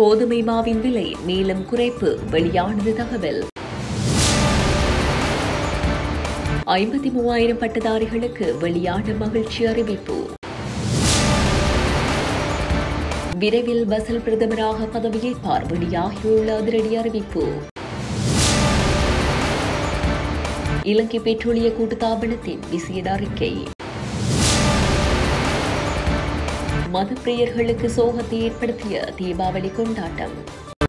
கோதுமை மாவின் விலை மேலும் குறைப்பு வெளியானது தகவல் ஐம்பத்தி மூவாயிரம் பட்டதாரிகளுக்கு வெளியான மகிழ்ச்சி அறிவிப்பு விரைவில் பசல் பிரதமராக பதவியேற்பார் வெளியாகியுள்ள அதிரடி அறிவிப்பு இலங்கை பெட்ரோலிய கூட்டுத்தாபனத்தின் விசேட அறிக்கை மதப்பிரியர்களுக்கு சோகத்தை ஏற்படுத்திய தீபாவளி கொண்டாட்டம்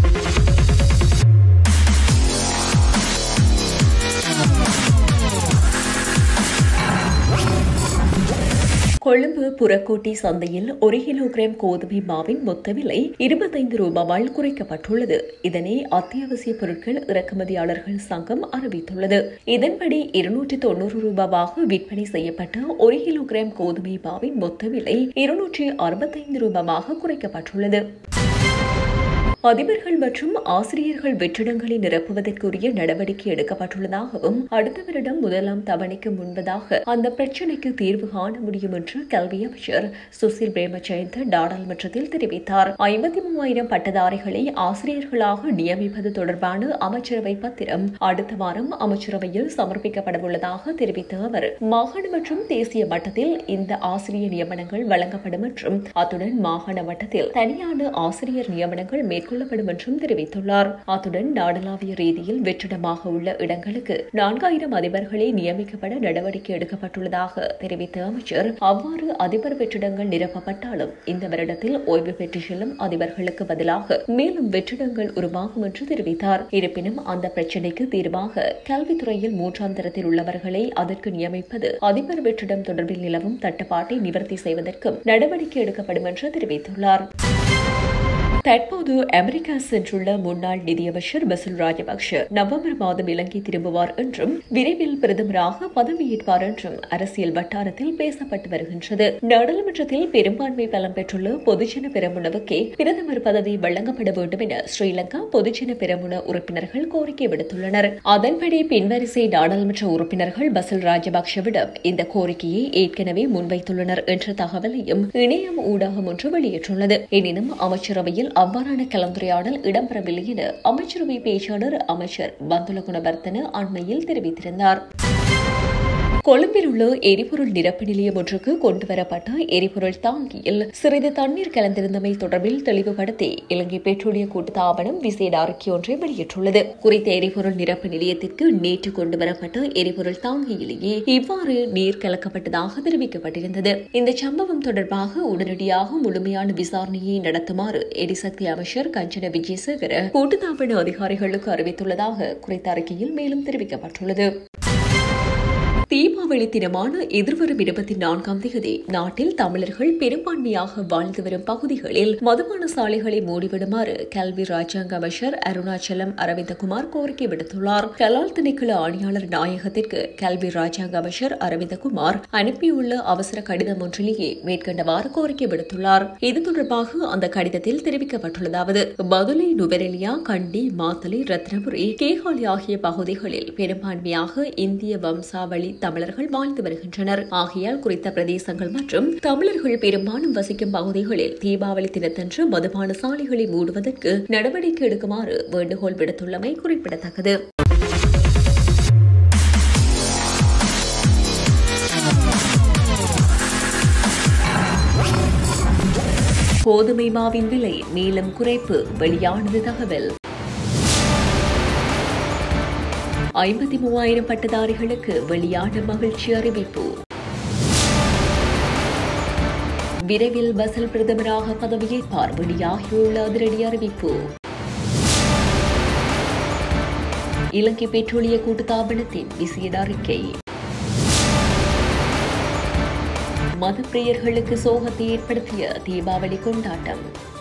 கொழும்பு புறக்கோட்டை சந்தையில் ஒரு கிலோகிராம் கோதுமை மாவின் மொத்த விலை இருபத்தைந்து ரூபாவால் குறைக்கப்பட்டுள்ளது இதனை அத்தியாவசிய பொருட்கள் இறக்குமதியாளர்கள் சங்கம் அறிவித்துள்ளது இதன்படி இருநூற்றி தொன்னூறு ரூபாவாக விற்பனை செய்யப்பட்ட ஒரு கிலோகிராம் கோதுமை மாவின் மொத்த விலை இருநூற்றி அறுபத்தைந்து ரூபாவாக குறைக்கப்பட்டுள்ளது அதிபர்கள் மற்றும் ஆசிரியர்கள் வெற்றிடங்களை நிரப்புவதற்குரிய நடவடிக்கை எடுக்கப்பட்டுள்ளதாகவும் அடுத்த வருடம் முதலாம் தவணைக்கு முன்பதாக அந்த பிரச்சினைக்கு தீர்வு காண முடியும் என்று கல்வி அமைச்சர் சுசில் பிரேமஜெயந்த் நாடாளுமன்றத்தில் தெரிவித்தார் ஐம்பத்தி மூவாயிரம் பட்டதாரிகளை ஆசிரியர்களாக நியமிப்பது தொடர்பான அமைச்சரவை பத்திரம் அடுத்த வாரம் அமைச்சரவையில் சமர்ப்பிக்கப்படவுள்ளதாக தெரிவித்த அவர் மாகாண மற்றும் தேசிய மட்டத்தில் இந்த ஆசிரியர் நியமனங்கள் வழங்கப்படும் என்றும் அத்துடன் மாகாண மட்டத்தில் தனியான ஆசிரியர் நியமனங்கள் மேற்கொள்ள மேற்கொள்ளப்படும் என்றும் தெரிவித்துள்ளார் அத்துடன் நாடளாவிய ரீதியில் வெற்றிடமாக உள்ள இடங்களுக்கு நான்காயிரம் அதிபர்களை நியமிக்கப்பட நடவடிக்கை எடுக்கப்பட்டுள்ளதாக தெரிவித்த அமைச்சர் அவ்வாறு அதிபர் வெற்றிடங்கள் நிரப்பப்பட்டாலும் இந்த வருடத்தில் ஓய்வு பெற்று செல்லும் அதிபர்களுக்கு பதிலாக மேலும் வெற்றிடங்கள் உருவாகும் என்று தெரிவித்தார் இருப்பினும் அந்த பிரச்சினைக்கு தீர்வாக கல்வித்துறையில் மூன்றாம் தரத்தில் உள்ளவர்களை அதற்கு நியமிப்பது அதிபர் வெற்றிடம் தொடர்பில் நிலவும் தட்டுப்பாட்டை நிவர்த்தி செய்வதற்கும் நடவடிக்கை எடுக்கப்படும் என்று தெரிவித்துள்ளார் தற்போது அமெரிக்கா சென்றுள்ள முன்னாள் நிதியமைச்சர் பசில் ராஜபக்ஷ நவம்பர் மாதம் இலங்கை திரும்புவார் என்றும் விரைவில் பிரதமராக பதவியேற்பார் என்றும் அரசியல் வட்டாரத்தில் பேசப்பட்டு வருகின்றது நாடாளுமன்றத்தில் பெரும்பான்மை பலம் பெற்றுள்ள பொதுஜன பெரமுனவுக்கே பிரதமர் பதவி வழங்கப்பட வேண்டும் என ஸ்ரீலங்கா பொதுஜன பெரமுன உறுப்பினர்கள் கோரிக்கை விடுத்துள்ளனர் அதன்படி பின்வரிசை நாடாளுமன்ற உறுப்பினர்கள் பசில் ராஜபக்ஷவிடம் இந்த கோரிக்கையை ஏற்கனவே முன்வைத்துள்ளனர் என்ற தகவலையும் இணையம் ஊடகம் ஒன்று வெளியிட்டுள்ளது எனினும் அமைச்சரவையில் அவ்வாறான கலந்துரையாடல் இடம்பெறவில்லை என அமைச்சரவை பேச்சாளர் அமைச்சர் பந்துல குணவர்த்தன அண்மையில் தெரிவித்திருந்தார் கொழும்பில் உள்ள எரிபொருள் நிரப்பு நிலையம் ஒன்றுக்கு கொண்டுவரப்பட்ட எரிபொருள் தாங்கியில் சிறிது தண்ணீர் கலந்திருந்தமை தொடர்பில் தெளிவுபடுத்தி இலங்கை பெட்ரோலிய கூட்டுத்தாபனம் விசேட அறிக்கை ஒன்றை வெளியிட்டுள்ளது குறித்த எரிபொருள் நிரப்பு நிலையத்திற்கு நேற்று கொண்டுவரப்பட்ட எரிபொருள் தாங்கியிலேயே இவ்வாறு நீர் கலக்கப்பட்டதாக தெரிவிக்கப்பட்டிருந்தது இந்த சம்பவம் தொடர்பாக உடனடியாக முழுமையான விசாரணையை நடத்துமாறு எரிசக்தி அமைச்சர் கஞ்சன விஜயசேகர கூட்டுத்தாபன அதிகாரிகளுக்கு அறிவித்துள்ளதாக குறித்த அறிக்கையில் மேலும் தெரிவிக்கப்பட்டுள்ளது தீபாவளி தினமான எதிர்வரும் இருபத்தி நான்காம் தேதி நாட்டில் தமிழர்கள் பெரும்பான்மையாக வாழ்ந்து வரும் பகுதிகளில் மதுபான சாலைகளை மூடிவிடுமாறு கல்வி ராஜாங்க அமைச்சர் அருணாச்சலம் அரவிந்தகுமார் கோரிக்கை விடுத்துள்ளார் கலால் திணைக்கள ஆணையாளர் நாயகத்திற்கு கல்வி ராஜாங்க அமைச்சர் அரவிந்தகுமார் அனுப்பியுள்ள அவசர கடிதம் ஒன்றிலேயே மேற்கண்டவாறு கோரிக்கை விடுத்துள்ளார் இது தொடர்பாக அந்த கடிதத்தில் தெரிவிக்கப்பட்டுள்ளதாவது பதுளை நுவரெலியா கண்டி மாத்தலை ரத்னபுரி கேகாலி ஆகிய பகுதிகளில் பெரும்பான்மையாக இந்திய வம்சாவளி தமிழர்கள் வாழ்ந்து வருகின்றனர் ஆகையால் குறித்த பிரதேசங்கள் மற்றும் தமிழர்கள் பெரும்பாலும் வசிக்கும் பகுதிகளில் தீபாவளி தினத்தன்று மதுபான சாலைகளை மூடுவதற்கு நடவடிக்கை எடுக்குமாறு வேண்டுகோள் விடுத்துள்ளமை குறிப்பிடத்தக்கது கோதுமை மாவின் விலை மேலும் குறைப்பு வெளியானது தகவல் ஐம்பத்தி மூவாயிரம் பட்டதாரிகளுக்கு வெளியான மகிழ்ச்சி அறிவிப்பு விரைவில் பசல் பிரதமராக பதவியேற்பார் வெளியாகியுள்ள அதிரடி அறிவிப்பு இலங்கை பெட்ரோலிய கூட்டுத்தாபனத்தின் விசேட அறிக்கை மதப்பிரியர்களுக்கு சோகத்தை ஏற்படுத்திய தீபாவளி கொண்டாட்டம்